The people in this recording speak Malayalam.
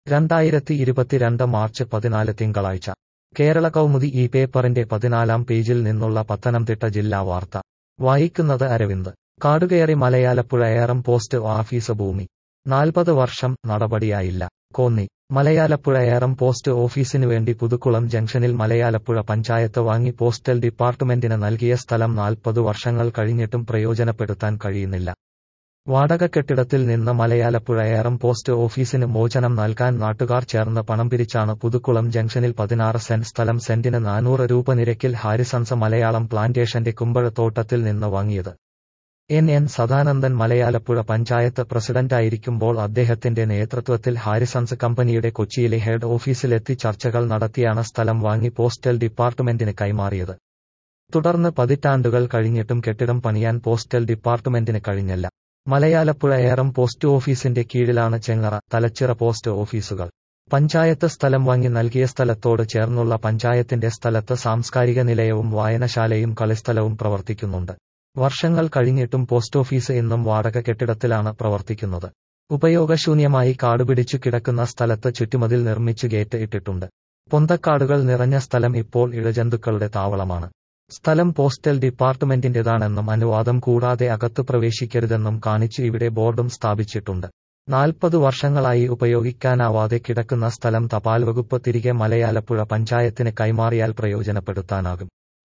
രണ്ടായിരത്തി ഇരുപത്തിരണ്ട് മാർച്ച് പതിനാല് തിങ്കളാഴ്ച കേരള കൗമുദി ഈ പേപ്പറിന്റെ പതിനാലാം പേജിൽ നിന്നുള്ള പത്തനംതിട്ട ജില്ലാ വാർത്ത വായിക്കുന്നത് അരവിന്ദ് കാടുകയറി മലയാലപ്പുഴ ഏറം പോസ്റ്റ് ഓഫീസ് ഭൂമി നാൽപ്പത് വർഷം നടപടിയായില്ല കോന്നി മലയാലപ്പുഴ ഏറം പോസ്റ്റ് ഓഫീസിനു വേണ്ടി പുതുക്കുളം ജംഗ്ഷനിൽ മലയാലപ്പുഴ പഞ്ചായത്ത് വാങ്ങി പോസ്റ്റൽ ഡിപ്പാർട്ട്മെന്റിന് നൽകിയ സ്ഥലം നാൽപ്പത് വർഷങ്ങൾ കഴിഞ്ഞിട്ടും പ്രയോജനപ്പെടുത്താൻ കഴിയുന്നില്ല വാടക കെട്ടിടത്തിൽ നിന്ന് മലയാലപ്പുഴ ഏറം പോസ്റ്റ് ഓഫീസിന് മോചനം നൽകാൻ നാട്ടുകാർ ചേർന്ന് പണം പിരിച്ചാണ് പുതുക്കുളം ജംഗ്ഷനിൽ പതിനാറ് സെന്റ് സ്ഥലം സെന്റിന് നാനൂറ് രൂപ നിരക്കിൽ ഹാരിസൺസ് മലയാളം പ്ലാന്റേഷന്റെ കുമ്പഴത്തോട്ടത്തിൽ നിന്ന് വാങ്ങിയത് എൻ എൻ സദാനന്ദൻ മലയാലപ്പുഴ പഞ്ചായത്ത് പ്രസിഡന്റായിരിക്കുമ്പോൾ അദ്ദേഹത്തിന്റെ നേതൃത്വത്തിൽ ഹാരിസൺസ് കമ്പനിയുടെ കൊച്ചിയിലെ ഹെഡ് ഓഫീസിലെത്തി ചർച്ചകൾ നടത്തിയാണ് സ്ഥലം വാങ്ങി പോസ്റ്റൽ ഡിപ്പാർട്ട്മെന്റിന് കൈമാറിയത് തുടർന്ന് പതിറ്റാണ്ടുകൾ കഴിഞ്ഞിട്ടും കെട്ടിടം പണിയാൻ പോസ്റ്റൽ ഡിപ്പാർട്ട്മെന്റിന് കഴിഞ്ഞില്ല മലയാലപ്പുഴ ഏറം പോസ്റ്റ് ഓഫീസിന്റെ കീഴിലാണ് ചെങ്ങറ തലച്ചിറ പോസ്റ്റ് ഓഫീസുകൾ പഞ്ചായത്ത് സ്ഥലം വാങ്ങി നൽകിയ സ്ഥലത്തോട് ചേർന്നുള്ള പഞ്ചായത്തിന്റെ സ്ഥലത്ത് സാംസ്കാരിക നിലയവും വായനശാലയും കളിസ്ഥലവും പ്രവർത്തിക്കുന്നുണ്ട് വർഷങ്ങൾ കഴിഞ്ഞിട്ടും പോസ്റ്റ് ഓഫീസ് ഇന്നും വാടക കെട്ടിടത്തിലാണ് പ്രവർത്തിക്കുന്നത് ഉപയോഗശൂന്യമായി കാടുപിടിച്ചു കിടക്കുന്ന സ്ഥലത്ത് ചുറ്റുമതിൽ നിർമ്മിച്ചു ഗേറ്റ് ഇട്ടിട്ടുണ്ട് പൊന്തക്കാടുകൾ നിറഞ്ഞ സ്ഥലം ഇപ്പോൾ ഇഴജന്തുക്കളുടെ താവളമാണ് സ്ഥലം പോസ്റ്റൽ ഡിപ്പാർട്ട്മെന്റിന്റേതാണെന്നും അനുവാദം കൂടാതെ അകത്തു പ്രവേശിക്കരുതെന്നും കാണിച്ചു ഇവിടെ ബോർഡും സ്ഥാപിച്ചിട്ടുണ്ട് നാൽപ്പത് വർഷങ്ങളായി ഉപയോഗിക്കാനാവാതെ കിടക്കുന്ന സ്ഥലം തപാൽ വകുപ്പ് തിരികെ മലയാലപ്പുഴ പഞ്ചായത്തിന് കൈമാറിയാൽ പ്രയോജനപ്പെടുത്താനാകും